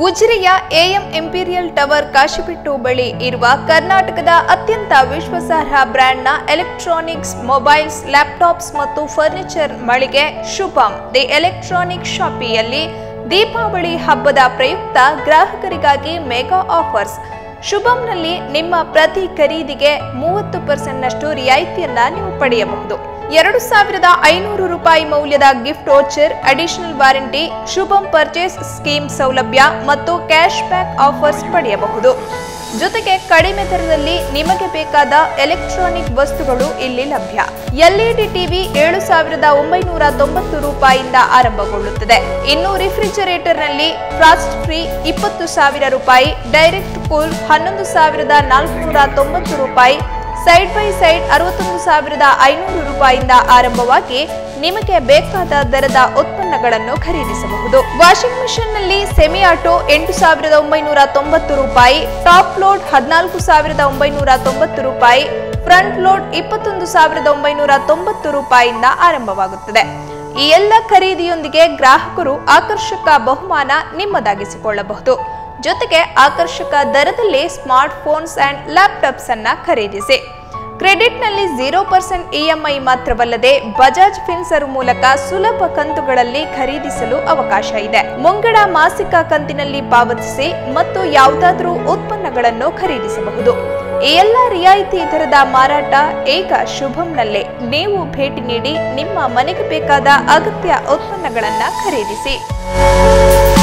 ಉಜಿರೆಯ AM imperial tower Kashipettu ಬಳಿ ಇರುವ ಕರ್ನಾಟಕದ ಅತ್ಯಂತ ವಿಶ್ವಾಸಾರ್ಹ ಬ್ರ್ಯಾಂಡ್ನ ಎಲೆಕ್ಟ್ರಾನಿಕ್ಸ್ ಮೊಬೈಲ್ಸ್ ಲ್ಯಾಪ್ಟಾಪ್ಸ್ ಮತ್ತು ಫರ್ನಿಚರ್ ಮಳಿಗೆ ಶುಭಂ ದಿ ಎಲೆಕ್ಟ್ರಾನಿಕ್ ಶಾಪಿಯಲ್ಲಿ ದೀಪಾವಳಿ ಹಬ್ಬದ ಪ್ರಯುಕ್ತ ಗ್ರಾಹಕರಿಗಾಗಿ ಮೆಗಾ ಆಫರ್ಸ್ ಶುಭಂನಲ್ಲಿ ನಿಮ್ಮ ಪ್ರತಿ ಖರೀದಿಗೆ ಮೂವತ್ತು ಪರ್ಸೆಂಟ್ನಷ್ಟು ರಿಯಾಯಿತಿಯನ್ನ ನೀವು ಪಡೆಯಬಹುದು ಎರಡು ಸಾವಿರದ ಐನೂರು ರೂಪಾಯಿ ಮೌಲ್ಯದ gift voucher additional warranty Shubham purchase scheme ಸೌಲಭ್ಯ ಮತ್ತು ಕ್ಯಾಶ್ ಬ್ಯಾಕ್ ಆಫರ್ಸ್ ಪಡೆಯಬಹುದು ಜೊತೆಗೆ ಕಡಿಮೆ ದರದಲ್ಲಿ ನಿಮಗೆ ಬೇಕಾದ ಎಲೆಕ್ಟ್ರಾನಿಕ್ ವಸ್ತುಗಳು ಇಲ್ಲಿ ಲಭ್ಯ ಎಲ್ಇಡಿ ಟಿವಿ ಏಳು ಸಾವಿರದ ಒಂಬೈನೂರ ತೊಂಬತ್ತು ರೂಪಾಯಿಯಿಂದ ಆರಂಭಗೊಳ್ಳುತ್ತದೆ ಇನ್ನು ರಿಫ್ರಿಜರೇಟರ್ನಲ್ಲಿ ಫ್ರಾಸ್ಟ್ ಫ್ರೀ ಇಪ್ಪತ್ತು ಸಾವಿರ ರೂಪಾಯಿ ಡೈರೆಕ್ಟ್ ಕೂಲ್ ಹನ್ನೊಂದು ಸಾವಿರದ ನಾಲ್ಕುನೂರ ತೊಂಬತ್ತು ರೂಪಾಯಿ ಸೈಡ್ ಬೈ ಸೈಡ್ ಅರವತ್ತೊಂದು ಸಾವಿರದ ಐನೂರು ರೂಪಾಯಿಯಿಂದ ಆರಂಭವಾಗಿ ನಿಮಗೆ ಬೇಕಾದ ದರದ ಉತ್ಪನ್ನಗಳನ್ನು ಖರೀದಿಸಬಹುದು ವಾಷಿಂಗ್ ಮಿಷನ್ ನಲ್ಲಿ ಸೆಮಿ ಆಟೋ ಎಂಟು ಸಾವಿರದ ಒಂಬೈನೂರ ತೊಂಬತ್ತು ರೂಪಾಯಿ ಟಾಪ್ ಲೋಡ್ ಹದಿನಾಲ್ಕು ಸಾವಿರದ ಒಂಬೈನೂರ ತೊಂಬತ್ತು ರೂಪಾಯಿ ಫ್ರಂಟ್ ಲೋಡ್ ಇಪ್ಪತ್ತೊಂದು ಸಾವಿರದ ಒಂಬೈನೂರ ತೊಂಬತ್ತು ರೂಪಾಯಿಯಿಂದ ಆರಂಭವಾಗುತ್ತದೆ ಈ ಎಲ್ಲ ಖರೀದಿಯೊಂದಿಗೆ ಗ್ರಾಹಕರು ಆಕರ್ಷಕ ಬಹುಮಾನ ನಿಮ್ಮದಾಗಿಸಿಕೊಳ್ಳಬಹುದು ಜೊತೆಗೆ ಆಕರ್ಷಕ ದರದಲ್ಲಿ ಸ್ಮಾರ್ಟ್ ಫೋನ್ಸ್ ಅಂಡ್ ಲ್ಯಾಪ್ಟಾಪ್ಸ್ ಅನ್ನ ಖರೀದಿಸಿ ಕ್ರೆಡಿಟ್ನಲ್ಲಿ ಜೀರೋ ಪರ್ಸೆಂಟ್ ಇಎಂಐ ಮಾತ್ರವಲ್ಲದೆ ಬಜಾಜ್ ಫಿನ್ಸರ್ ಮೂಲಕ ಸುಲಭ ಕಂತುಗಳಲ್ಲಿ ಖರೀದಿಸಲು ಅವಕಾಶ ಇದೆ ಮುಂಗಡ ಮಾಸಿಕ ಕಂತಿನಲ್ಲಿ ಪಾವತಿಸಿ ಮತ್ತು ಯಾವುದಾದರೂ ಉತ್ಪನ್ನಗಳನ್ನು ಖರೀದಿಸಬಹುದು ಈ ಎಲ್ಲ ರಿಯಾಯಿತಿ ದರದ ಮಾರಾಟ ಈಗ ಶುಭಂನಲ್ಲೇ ನೀವು ಭೇಟಿ ನೀಡಿ ನಿಮ್ಮ ಮನೆಗೆ ಬೇಕಾದ ಅಗತ್ಯ ಉತ್ಪನ್ನಗಳನ್ನು ಖರೀದಿಸಿ